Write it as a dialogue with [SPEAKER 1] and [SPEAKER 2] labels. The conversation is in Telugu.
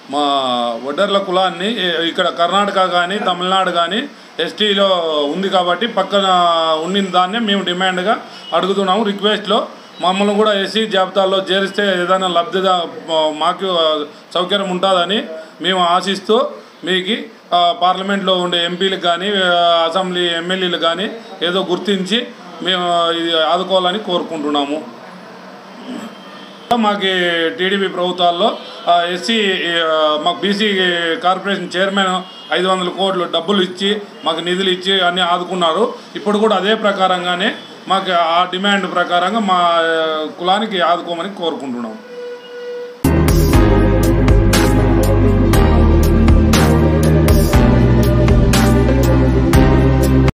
[SPEAKER 1] మా వడ్డర్ల కులాన్ని ఏ- ఇక్కడ కర్ణాటక కానీ తమిళనాడు కానీ ఎస్టీలో ఉంది కాబట్టి పక్కన ఉండిన దాన్నే మేము డిమాండ్గా అడుగుతున్నాము రిక్వెస్ట్లో మమ్మల్ని కూడా ఎస్సీ జాబితాలో చేరిస్తే ఏదైనా లబ్ధిదా మాకు సౌకర్యం ఉంటుందని మేము ఆశిస్తూ మీకు ఆ, పార్లమెంట్లో ఉండే ఎంపీలకు కానీ ఆ, అసెంబ్లీ ఎమ్మెల్యేలు కానీ ఏదో గుర్తించి మేము ఇది ఆదుకోవాలని కోరుకుంటున్నాము మాకు టీడీపీ ప్రభుత్వాల్లో ఎస్సీ మాకు బీసీ కార్పొరేషన్ చైర్మన్ ఐదు వందల కోట్లు డబ్బులు ఇచ్చి మాకు నిధులు ఇచ్చి అన్నీ ఆదుకున్నారు ఇప్పుడు కూడా అదే ప్రకారంగానే మాకు ఆ డిమాండ్ ప్రకారంగా మా ఆ, కులానికి ఆదుకోమని కోరుకుంటున్నాం